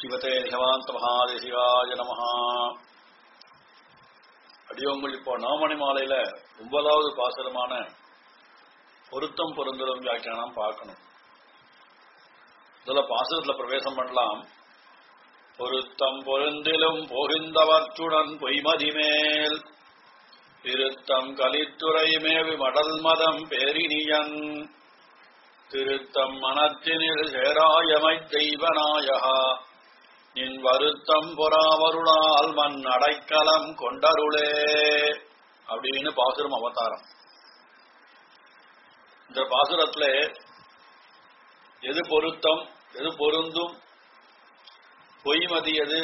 சிவதே நிகவாந்த மகாதேசிகாய நமஹ அடியோங்கள் இப்போ நவமணி மாலையில ஒன்பதாவது பாசுரமான பொருத்தம் பொருந்தலும் வியாக்கியானம் பார்க்கணும் இதுல பாசுரத்துல பிரவேசம் பண்ணலாம் பொருத்தம் பொருந்திலும் போகின்றவற்றுடன் பொய்மதி மேல் திருத்தம் கலித்துறை மேவி மடல் மதம் பேரினியன் திருத்தம் மனத்தினில் சேராயமை தெய்வநாயகா நின் வருத்தம் பொறாமருளால் மண் அடைக்கலம் கொண்டருளே அப்படின்னு பாசுரம் அவதாரம் இந்த பாசுரத்துல எது பொருத்தம் எது பொருந்தும் பொய்மதி எது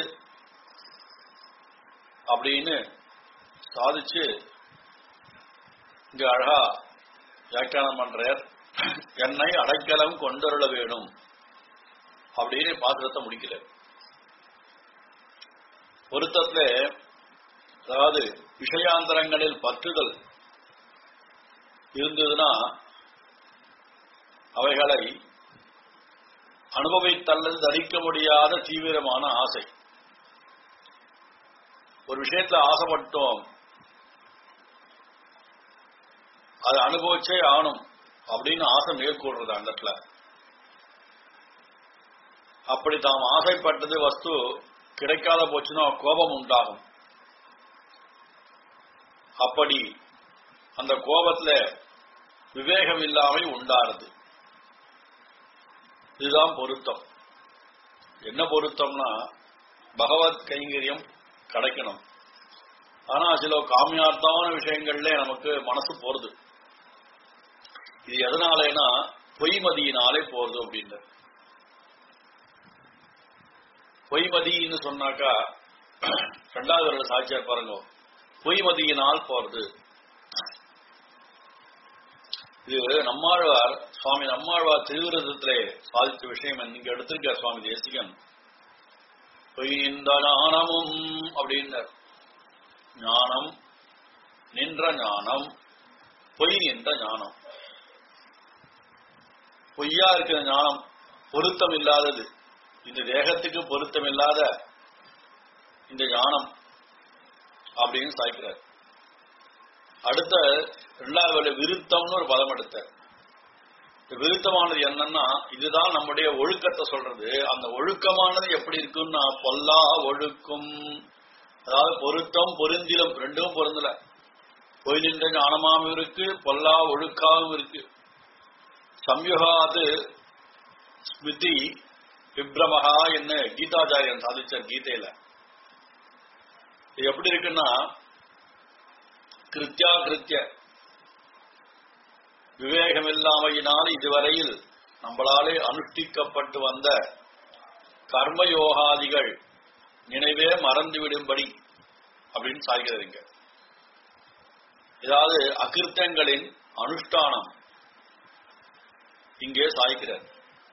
அப்படின்னு சாதிச்சு இங்க அழகா வியாக்கியானம் பண்றார் என்னை அடைக்கலம் கொண்டருள வேணும் அப்படின்னு பாசுரத்தை முடிக்கல பொருத்தத்துல அதாவது விஷயாந்தரங்களில் பற்றுதல் இருந்ததுன்னா அவைகளை அனுபவித்தல்லது தரிக்க முடியாத தீவிரமான ஆசை ஒரு விஷயத்துல ஆசைப்பட்டோம் அதை அனுபவிச்சே ஆணும் அப்படின்னு ஆசை மேற்கொள்றது அந்த இடத்துல அப்படி தாம் ஆசைப்பட்டது வஸ்து கிடைக்காத போச்சுன்னா கோபம் உண்டாகும் அப்படி அந்த கோபத்துல விவேகம் இல்லாமல் உண்டாருது இதுதான் பொருத்தம் என்ன பொருத்தம்னா பகவத் கைங்கரியம் கிடைக்கணும் ஆனா சில காமியார்த்தமான விஷயங்கள்ல நமக்கு மனசு போறது இது எதனாலேனா பொய்மதியினாலே போறது அப்படின்னு பொய்மதின்னு சொன்னாக்கா ரெண்டாவது வருட சாட்சியார் பாருங்க பொய்மதியினால் போறது இது நம்மாழ்வார் சுவாமி நம்மாழ்வார் திருவிரதத்திலே சாதித்த விஷயம் நீங்க எடுத்திருக்க சுவாமி தேசிகன் பொய்ந்த ஞானமும் அப்படின்னார் ஞானம் நின்ற ஞானம் பொய் நின்ற ஞானம் பொய்யா இருக்கிற ஞானம் பொருத்தம் இல்லாதது இந்த தேகத்துக்கு பொருத்தம் இல்லாத இந்த ஞானம் அப்படின்னு சாய்க்கிறார் அடுத்த இரண்டாவது விருத்தம்னு ஒரு பதம் எடுத்தார் விருத்தமானது என்னன்னா இதுதான் நம்முடைய ஒழுக்கத்தை சொல்றது அந்த ஒழுக்கமானது எப்படி இருக்குன்னா பொல்லா ஒழுக்கும் அதாவது பொருத்தம் பொருந்திலும் ரெண்டும் பொருந்தல பொய் நின்ற ஞானமாவும் இருக்கு பொல்லா ஒழுக்காவும் இருக்கு சம்யுகாது ஸ்மிருதி விப்ரமஹா என்ன கீதாச்சாரியன் சாதிச்சார் கீதையில இது எப்படி இருக்குன்னா கிருத்தியா கிருத்திய விவேகமில்லாமையினால் இதுவரையில் நம்மளாலே அனுஷ்டிக்கப்பட்டு வந்த கர்மயோகாதிகள் நினைவே மறந்துவிடும்படி அப்படின்னு சாய்கிறதுங்க ஏதாவது அகிருத்தங்களின் அனுஷ்டானம் இங்கே சாய்க்கிறார்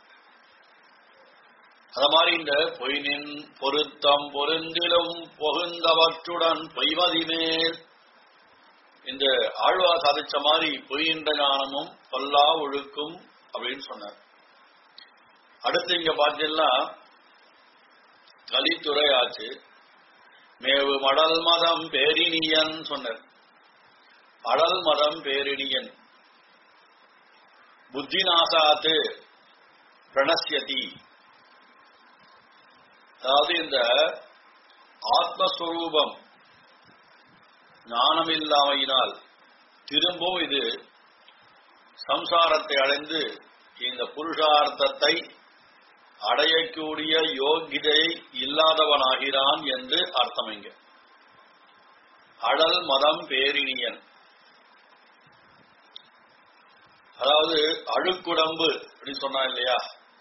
அத மாதிரி இந்த பொய்னின் பொருத்தம் பொருந்திலும் பொகுந்தவற்றுடன் பொய்மதி மேல் இந்த ஆழ்வா சாதிச்ச மாதிரி பொய்கின்ற ஞானமும் பொல்லா ஒழுக்கும் அப்படின்னு சொன்னார் அடுத்து இங்க பார்த்தீங்கன்னா கலித்துறை ஆச்சு மேவு மடல் மதம் பேரினியன் சொன்னார் அடல் மதம் பேரினியன் புத்திநாசாத்து பிரணசியதி அதாவது இந்த ஆத்மஸ்வரூபம் ஞானமில்லாமையினால் திரும்பவும் இது சம்சாரத்தை அடைந்து இந்த புருஷார்த்தத்தை அடையக்கூடிய யோகிதை இல்லாதவனாகிறான் என்று அர்த்தம் இங்க அடல் மதம் பேரினியன் அதாவது அழுக்குடம்பு அப்படின்னு சொன்னா இல்லையா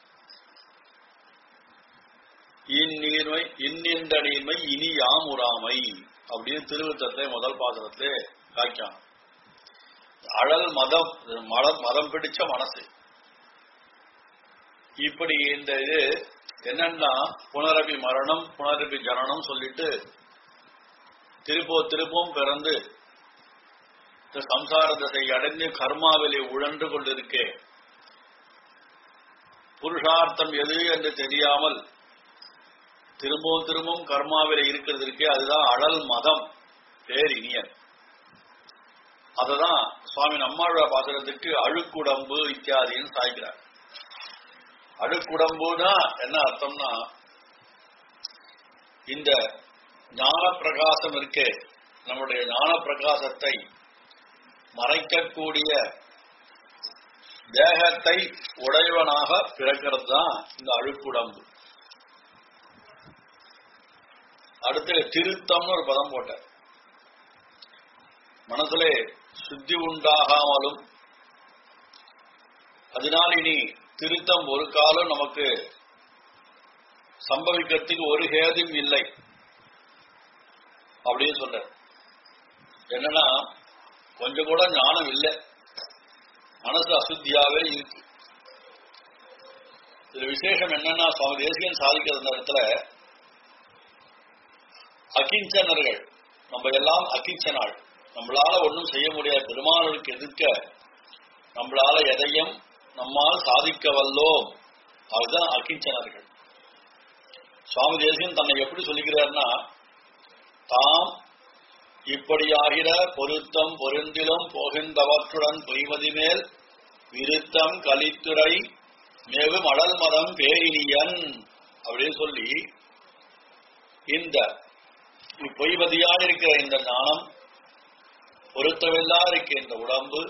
இந்நீர்மை இன்னின்ற நீர்மை இனி யாமுறாமை அப்படின்னு திருவித்தத்திலே முதல் பாசனத்திலே காய்க்கான் அழல் மதம் மதம் மதம் பிடிச்ச மனசு இப்படி இந்த இது என்னன்னா புனரபி மரணம் புனரபி ஜனனம் சொல்லிட்டு திருப்போ திருப்பவும் பிறந்து இந்த சம்சார தசை அடைந்து கர்மாவிலே உழன்று கொண்டிருக்கே புருஷார்த்தம் எது என்று தெரியாமல் திரும்பவும் திரும்பவும் கர்மாவில இருக்கிறது இருக்கே அதுதான் அழல் மதம் பேரினியன் அததான் சுவாமி நம்மாழ்வா பாசுரத்துக்கு அழுக்குடம்பு இத்தியாதின்னு சாய்க்கிறார் அழுக்குடம்புனா என்ன அர்த்தம்னா இந்த ஞான பிரகாசம் இருக்கே நம்முடைய ஞான பிரகாசத்தை மறைக்கக்கூடிய தேகத்தை உடையவனாக பிறக்கிறது தான் இந்த அழுக்குடம்பு அடுத்து திருத்தம்னு ஒரு பதம் போட்டார் மனசுலே சுத்தி உண்டாகாமலும் அதனால் இனி திருத்தம் ஒரு காலம் நமக்கு சம்பவிக்கிறதுக்கு ஒரு ஹேதும் இல்லை அப்படின்னு சொல்ற என்னன்னா கொஞ்சம் கூட ஞானம் இல்லை மனசு அசுத்தியாவே இருக்கு இதுல விசேஷம் என்னன்னா சுவாமி தேசிகன் சாதிக்கிற இடத்துல அகிஞ்சனர்கள் நம்ம எல்லாம் அகிஞ்சனாள் நம்மளால ஒன்றும் செய்ய முடியாத பெருமாளுக்கு எதிர்க்க நம்மளால எதையும் நம்மால் சாதிக்க வல்லோம் அதுதான் அகிஞ்சனர்கள் சுவாமி தேசிகன் தன்னை எப்படி சொல்லுகிறார்னா தாம் இப்படியாகிற பொருத்தம் பொருந்திலும் போகின்றவற்றுடன் பொய்மதி மேல் விருத்தம் கலித்துறை மேவு மடல் மதம் பேரினியன் அப்படின்னு சொல்லி இந்த பொய்மதியா இருக்கிற இந்த ஞானம் பொருத்தமில்லா இருக்க இந்த உடம்பு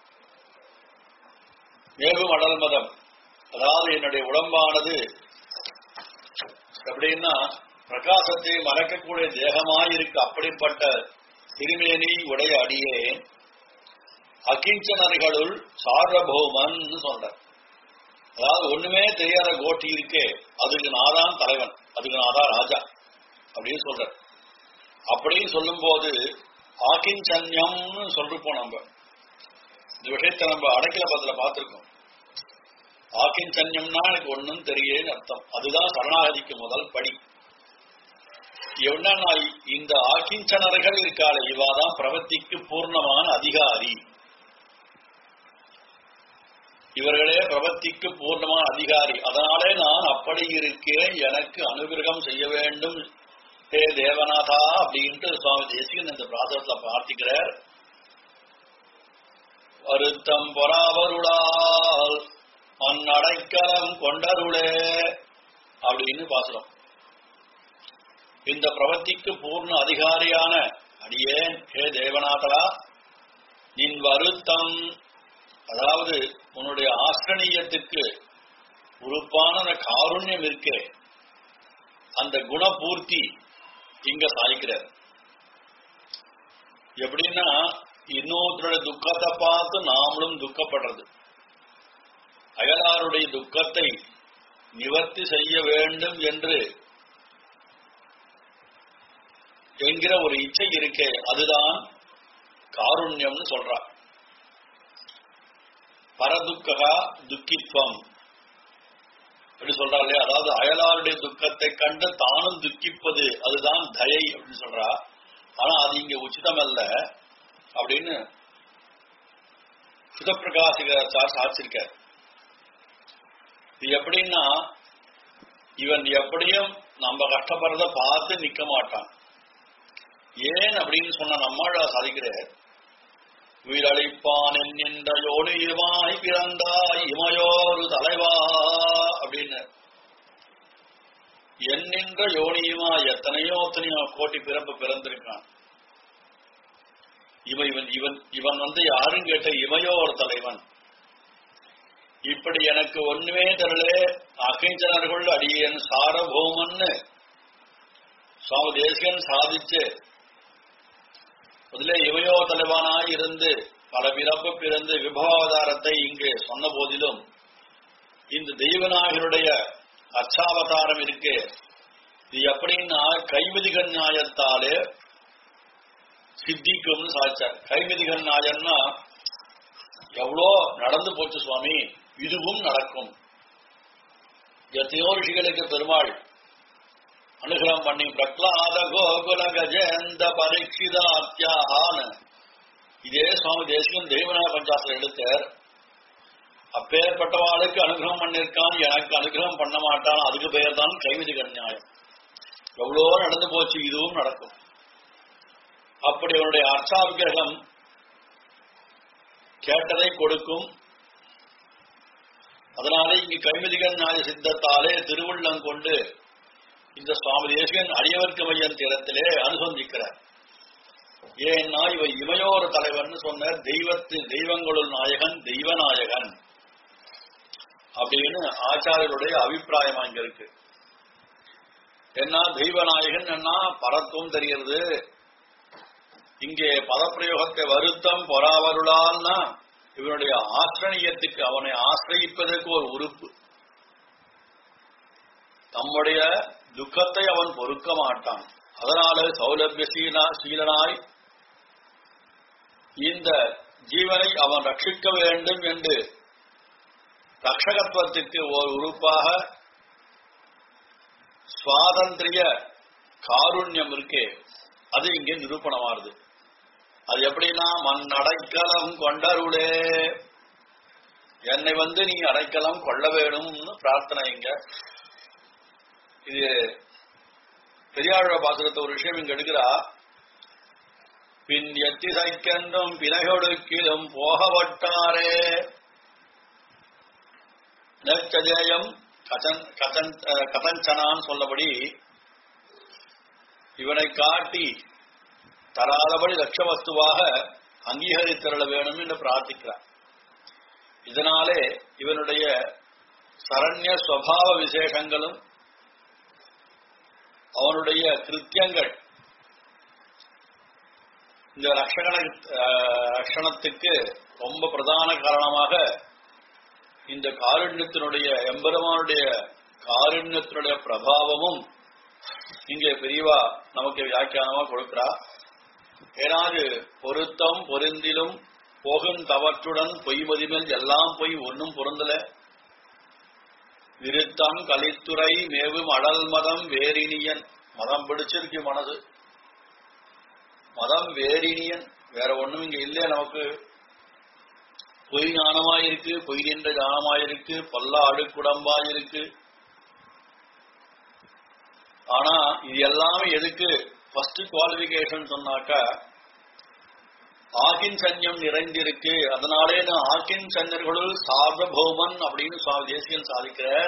மேவு மடல் மதம் அதாவது என்னுடைய உடம்பானது எப்படின்னா பிரகாசத்தை மறக்கக்கூடிய தேகமாயிருக்கு அப்படிப்பட்ட திருமேனி உடைய அடியே அகிஞ்சனர்களுள் சார்வபௌமன் சொல்ற அதாவது ஒண்ணுமே தெரியாத கோட்டி இருக்கே அதுக்கு நாதான் தலைவன் அதுக்கு நாதான் ராஜா அப்படின்னு சொல்ற அப்படின்னு சொல்லும் போது ஆகிஞ்சன்யம்னு சொல்லிருப்போம் நம்ம இந்த விஷயத்தை நம்ம அடைக்கல பத்தில பார்த்திருக்கோம் ஆக்கிஞ்சன்யம்னா எனக்கு ஒன்னும் தெரியேன்னு அர்த்தம் அதுதான் சரணாகதிக்கு முதல் படி என்னன்னா இந்த ஆக்கிஞ்சனர்கள் இருக்காள இவாதான் பிரவத்திக்கு பூர்ணமான அதிகாரி இவர்களே பிரபத்திக்கு பூர்ணமான அதிகாரி அதனாலே நான் அப்படி இருக்கேன் எனக்கு அனுகிரகம் செய்ய வேண்டும் ஹே தேவநாதா அப்படின்ட்டு சுவாமி தேசிகன் இந்த பிராதத்துல பிரார்த்திக்கிறார் வருத்தம் பொறாவருளால் அந்நடைக்கலம் கொண்டருளே அப்படின்னு பாசுறோம் இந்த பிரவத்திக்கு பூர்ண அதிகாரியான அடியேன் ஹே தேவநாதரா நின் வருத்தம் அதாவது உன்னுடைய ஆசிரணியத்துக்கு உறுப்பான அந்த காருண்யம் இருக்கே அந்த குணபூர்த்தி இங்க சாதிக்கிறார் எப்படின்னா இன்னொருத்தருடைய துக்கத்தை பார்த்து நாமளும் துக்கப்படுறது அயலாருடைய துக்கத்தை நிவர்த்தி செய்ய வேண்டும் என்று என்கிற ஒரு இச்சை இருக்கே அதுதான் காருண்யம்னு சொல்றார் பரதுக்ககா துக்கித்வம் அப்படி சொல்றாரு அதாவது அயலாருடைய துக்கத்தை கண்டு தானும் துக்கிப்பது அதுதான் தயை அப்படின்னு சொல்றா ஆனா அது இங்க உச்சிதம் அல்ல அப்படின்னு சுதப்பிரகாசிகார் சாட்சிருக்கார் இது எப்படின்னா இவன் எப்படியும் நம்ம கஷ்டப்படுறத பார்த்து நிக்க மாட்டான் ஏன் அப்படின்னு சொன்ன நம்மாழா சாதிக்கிறார் உயிரளிப்பான் என்கின்ற யோனியுமாய் பிறந்தாய் இமையோரு தலைவா அப்படின்னு என்னென்ற யோனியுமா எத்தனையோ எத்தனையோ கோட்டி பிறப்பு பிறந்திருக்கான் இவன் இவன் இவன் இவன் வந்து யாரும் கேட்ட இமையோ ஒரு தலைவன் இப்படி எனக்கு ஒண்ணுமே தெரியல அகிஞ்சனர்கள் அடியன் சாரபௌமன்னு சுவாமி தேசிகன் சாதிச்சு முதல்ல இவையோ தலைவானாய் இருந்து பல பிறப்பு பிறந்து விபவாதாரத்தை இங்கு சொன்ன போதிலும் இந்த தெய்வநாயகருடைய அச்சாவதாரம் இருக்கு இது எப்படின்னா கைமிதிகன் நியாயத்தாலே சித்திக்கும்னு சாதிச்சார் கைமிதிகன் நியாயம்னா எவ்வளோ நடந்து போச்சு சுவாமி இதுவும் நடக்கும் எத்தனையோ ரிஷிகளுக்கு பெருமாள் அனுகிரகம் பண்ணி பிரக்லாத கோகுல கஜேந்த பரீட்சிதாத்யாகான இதே சுவாமி தேசிகன் தெய்வநாய பஞ்சாசத்தில் எடுத்தார் அப்பேற்பட்டவாளுக்கு அனுகிரகம் பண்ணிருக்கான் எனக்கு அனுகிரகம் பண்ண மாட்டான் அதுக்கு பெயர் தான் கைவிதி கன்யாயம் எவ்வளோ நடந்து போச்சு இதுவும் நடக்கும் அப்படி அவனுடைய அர்ச்சாபிகிரகம் கேட்டதை கொடுக்கும் அதனாலே இங்கு கைமதிகன் நியாய சித்தத்தாலே திருவுள்ளம் கொண்டு இந்த சுவாமி தேசிகன் அடியவர்க்கு மையன் திறத்திலே அனுசந்திக்கிறார் ஏன்னா இவ இமையோர் தலைவர்னு சொன்ன தெய்வத்து தெய்வங்களுள் நாயகன் தெய்வநாயகன் அப்படின்னு ஆச்சாரியருடைய அபிப்பிராயம் அங்க இருக்கு என்ன தெய்வநாயகன் என்ன பரத்துவம் தெரிகிறது இங்கே பதப்பிரயோகத்தை வருத்தம் பொறாவருளால்னா இவனுடைய ஆசிரணியத்துக்கு அவனை ஆசிரயிப்பதற்கு ஒரு உறுப்பு தம்முடைய துக்கத்தை அவன் பொறுக்க மாட்டான் அதனால சௌலபிய சீலா சீலனாய் இந்த ஜீவனை அவன் ரட்சிக்க வேண்டும் என்று ரட்சகத்துவத்துக்கு ஒரு உறுப்பாக சுவாதந்திரிய காருண்யம் இருக்கே அது இங்கே நிரூபணமாறுது அது எப்படின்னா மண் அடைக்கலம் கொண்டருளே என்னை வந்து நீ அடைக்கலம் கொள்ள வேணும்னு பிரார்த்தனை இங்க இது பெரியாழ பாசுரத்தை ஒரு விஷயம் இங்க எடுக்கிறா பின் எத்திசைக்கென்றும் பிணைகொடுக்கிலும் போகவட்டாரே நெச்சஜேயம் கதன் கதன் கதஞ்சனான்னு சொல்லபடி இவனை காட்டி தராதபடி லட்சவஸ்துவாக அங்கீகரித்தருள வேணும் என்று பிரார்த்திக்கிறார் இதனாலே இவனுடைய சரண்ய சுவாவ விசேஷங்களும் அவனுடைய கிருத்தியங்கள் இந்த ரஷகண ரஷணத்துக்கு ரொம்ப பிரதான காரணமாக இந்த காருண்யத்தினுடைய எம்பெருமானுடைய காருண்யத்தினுடைய பிரபாவமும் இங்கே பெரியவா நமக்கு வியாக்கியானமா கொடுக்கிறா ஏனாது பொருத்தம் பொருந்திலும் போகும் தவற்றுடன் பொய்மதிமேல் எல்லாம் பொய் ஒன்னும் பொருந்தல விருத்தம் கலித்துறை மேவும் அடல் மதம் வேரினியன் மதம் பிடிச்சிருக்கு மனது மதம் வேரினியன் வேற ஒண்ணும் இங்க இல்லையா நமக்கு பொய் ஞானமாயிருக்கு பொய் நின்ற ஞானமாயிருக்கு பல்ல அடுக்குடம்பாயிருக்கு ஆனா இது எல்லாமே எதுக்கு ஃபர்ஸ்ட் குவாலிபிகேஷன் சொன்னாக்கா ஆகின் சன்யம் நிறைந்திருக்கு அதனாலே நான் ஆக்கின் சன்னர்களுள் சார்வபௌமன் அப்படின்னு சுவாமி தேசியன் சாதிக்கிறார்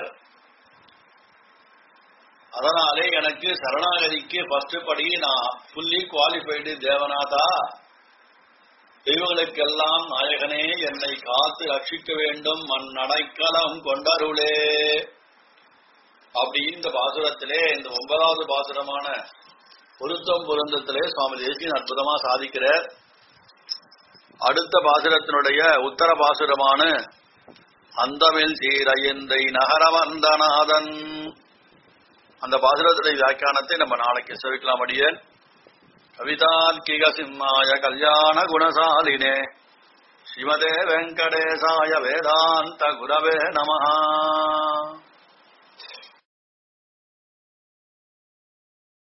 அதனாலே எனக்கு சரணாகதிக்கு ஃபர்ஸ்ட் படி நான் ஃபுல்லி குவாலிஃபைடு தேவநாதா தெய்வங்களுக்கெல்லாம் நாயகனே என்னை காத்து ரட்சிக்க வேண்டும் மண் அடைக்கலம் கொண்டருளே அப்படி இந்த பாசுரத்திலே இந்த ஒன்பதாவது பாசுரமான பொருத்தம் பொருந்தத்திலே சுவாமி தேசியன் அற்புதமா சாதிக்கிறார் அடுத்த பாசுரத்தினுடைய உத்தர பாசுரமான அந்தமில் சீரையந்தை நகரவந்தநாதன் அந்த பாசுரத்துடைய வியாக்கியானத்தை நம்ம நாளைக்கு செவிக்கலாம் அடியேன் கவிதார்க்கிக சிம்மாய கல்யாண குணசாலினே ஸ்ரீமதே வெங்கடேசாய வேதாந்த குரவே நமஹா